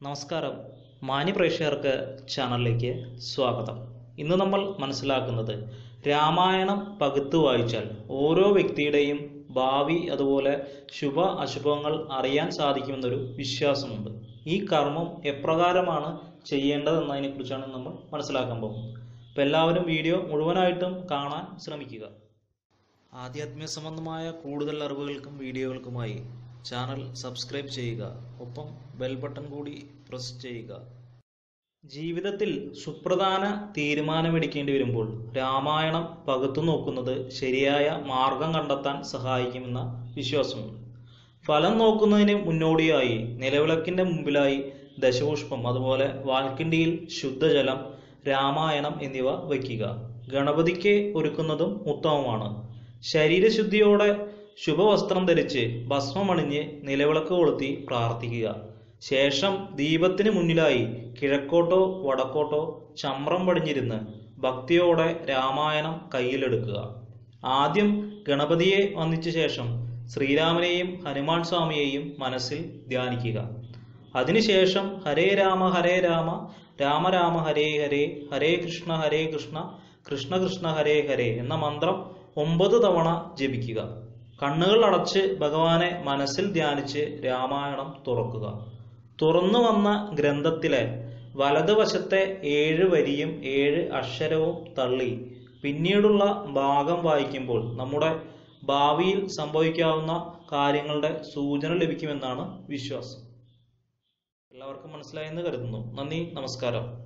നമസ്കാരം മാന്യ പ്രേക്ഷകർക്ക് ചാനലിലേക്ക് സ്വാഗതം ഇന്ന് നമ്മൾ മനസ്സിലാക്കുന്നത് രാമായണം പകുത്തു വായിച്ചാൽ ഓരോ വ്യക്തിയുടെയും ഭാവി അതുപോലെ ശുഭ അശുഭങ്ങൾ അറിയാൻ സാധിക്കുമെന്നൊരു വിശ്വാസമുണ്ട് ഈ കർമ്മം എപ്രകാരമാണ് ചെയ്യേണ്ടതെന്നതിനെ കുറിച്ചാണ് നമ്മൾ മനസ്സിലാക്കാൻ പോകുന്നത് അപ്പോൾ എല്ലാവരും വീഡിയോ മുഴുവനായിട്ടും കാണാൻ ശ്രമിക്കുക ആധ്യാത്മിക സംബന്ധമായ കൂടുതൽ അറിവുകൾക്കും വീഡിയോകൾക്കുമായി ചാനൽ സബ്സ്ക്രൈബ് ചെയ്യുക ഒപ്പം ബെൽ ബട്ടൺ കൂടി പ്രസ് ചെയ്യുക ജീവിതത്തിൽ സുപ്രധാന തീരുമാനമെടുക്കേണ്ടി വരുമ്പോൾ രാമായണം പകുത്തു നോക്കുന്നത് ശരിയായ മാർഗം കണ്ടെത്താൻ സഹായിക്കുമെന്ന വിശ്വാസമുണ്ട് ഫലം നോക്കുന്നതിന് മുന്നോടിയായി നിലവിളക്കിന്റെ മുമ്പിലായി ദശപുഷ്പം അതുപോലെ വാൽക്കിണ്ടിയിൽ ശുദ്ധജലം രാമായണം എന്നിവ വയ്ക്കുക ഗണപതിക്ക് ഒരുക്കുന്നതും ഉത്തമമാണ് ശരീരശുദ്ധിയോടെ ശുഭവസ്ത്രം ധരിച്ച് ഭസ്മമണിഞ്ഞ് നിലവിളക്ക് കൊളുത്തി പ്രാർത്ഥിക്കുക ശേഷം ദീപത്തിന് മുന്നിലായി കിഴക്കോട്ടോ വടക്കോട്ടോ ചമ്രം പടിഞ്ഞിരുന്ന് ഭക്തിയോടെ രാമായണം കയ്യിലെടുക്കുക ആദ്യം ഗണപതിയെ വന്ദിച്ച ശേഷം ശ്രീരാമനെയും ഹനുമാൻ സ്വാമിയെയും മനസ്സിൽ ധ്യാനിക്കുക അതിനുശേഷം ഹരേ രാമ ഹരേ രാമ രാമ രാമ ഹരേ ഹരേ ഹരേ കൃഷ്ണ ഹരേ കൃഷ്ണ കൃഷ്ണ കൃഷ്ണ ഹരേ ഹരേ എന്ന മന്ത്രം ഒമ്പത് തവണ ജപിക്കുക കണ്ണുകൾ അടച്ച് ഭഗവാനെ മനസ്സിൽ ധ്യാനിച്ച് രാമായണം തുറക്കുക തുറന്നു വന്ന ഗ്രന്ഥത്തിലെ വലതുവശത്തെ ഏഴ് വരിയും ഏഴ് അക്ഷരവും തള്ളി പിന്നീടുള്ള ഭാഗം വായിക്കുമ്പോൾ നമ്മുടെ ഭാവിയിൽ സംഭവിക്കാവുന്ന കാര്യങ്ങളുടെ സൂചന ലഭിക്കുമെന്നാണ് വിശ്വാസം എല്ലാവർക്കും മനസ്സിലായെന്ന് കരുതുന്നു നന്ദി നമസ്കാരം